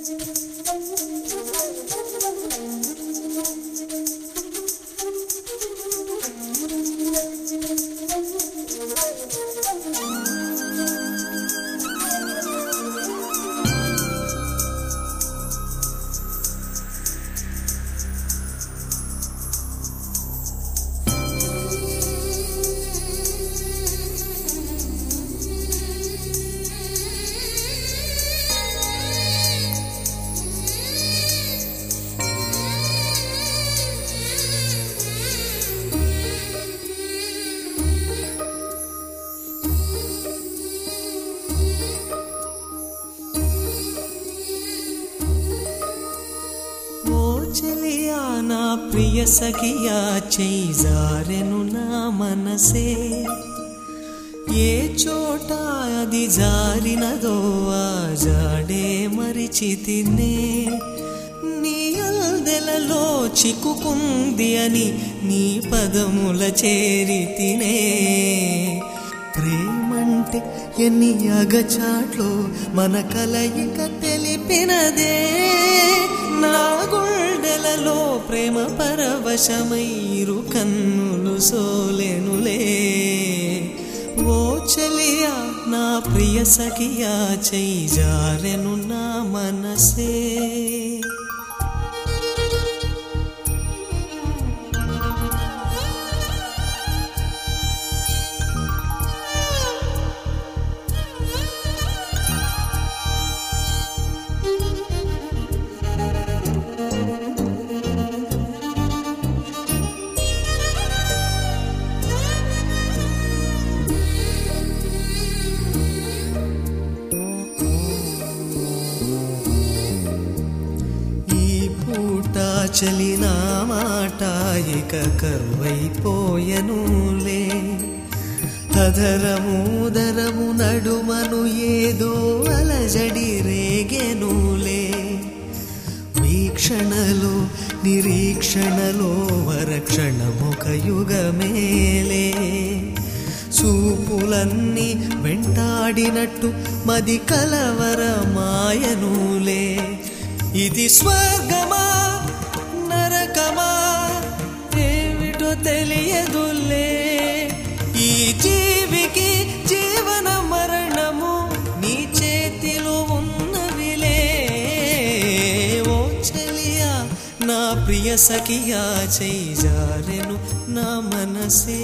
ఓ చెలియా నా ప్రియ సఖియా చేజారెను నా మనసే ఏ చోట అది జారినదో ఆ జాడే మరిచి తినే నీ అల్దెలలో చిక్కుకుంది అని నీ పదముల చేరి తినే ప్రేమంటే ఎన్ని అగచాట్లో మన కలయిక తెలిపినదే నా గుండెలలో ప్రేమ పరవశమైరు కన్నులు సోలెనులే ఓ చెలియా నా ప్రియ సఖియా చేజారెను నా మనసే ఈ పూట చలిన మాట ఇక కరువైపోయనులే అధరముదరము నడుమను ఏదో అలజడి రేగెనులే వీక్షణలో నిరీక్షణలో వరక్షణముఖ యుగమేలే చూపులన్నీ వెంటాడినట్టు మది కలవర మాయనులే ఇది స్వర్గమా నరకమా ఏమిటో తెలియదులే ఈ జీవికి జీవన మరణము నీ చేతిలో ఉన్నవిలే ఓ చెలియా నా ప్రియ సఖియా చేజారెను నా మనసే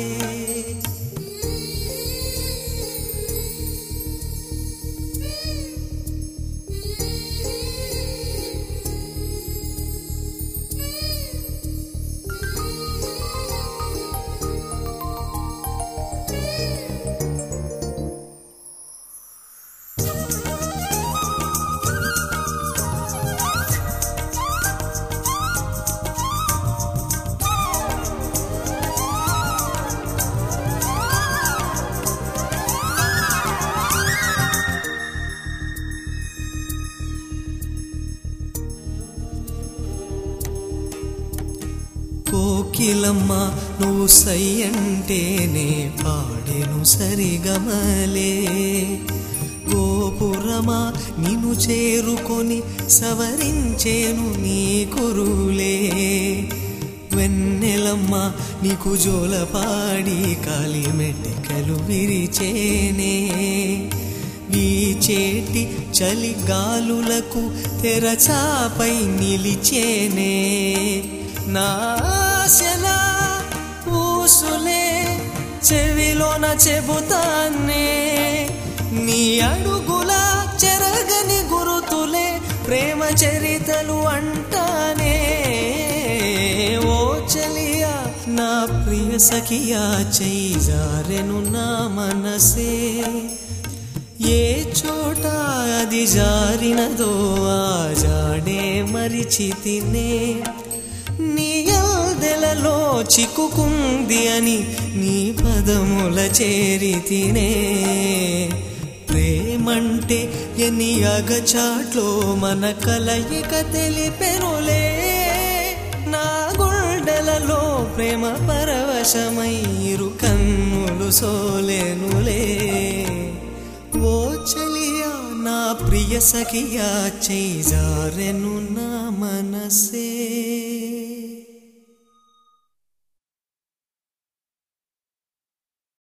కోకిలమ్మ నువ్వు సై అంటేనే పాడెను సరిగమలే గోపురమా నిన్ను చేరుకొని సవరించేను నీ కురులే వెన్నెలమ్మ నీకు జోలపాడి కాలి మెట్టెకలు విరిచేనే వీచేటి చలి గాలులకు తెరచాపై నిలిచేనే నాశలా పూసులే చెవిలోన చెబుతానే నీ అడుగుల చెరగని గురుతులే ప్రేమ చరితలు అంటానే ఓ చలియా నా ప్రియ సఖియా చేజారెను నా మనసే ఏ చోట అది జారినదో ఆ జాడే మరిచి తినే నీ అల్దెలలో చిక్కుకుంది అని నీ పదముల చేరి తినే ప్రేమంటే ఎన్ని అగచాట్లో మన కలయిక తెలిపెనులే నా గుండెలలో ప్రేమ పరవశమైరు కన్నులు సోలేనులే ఓ చలియా నా ప్రియ సఖియా చేజారెను నా మనసే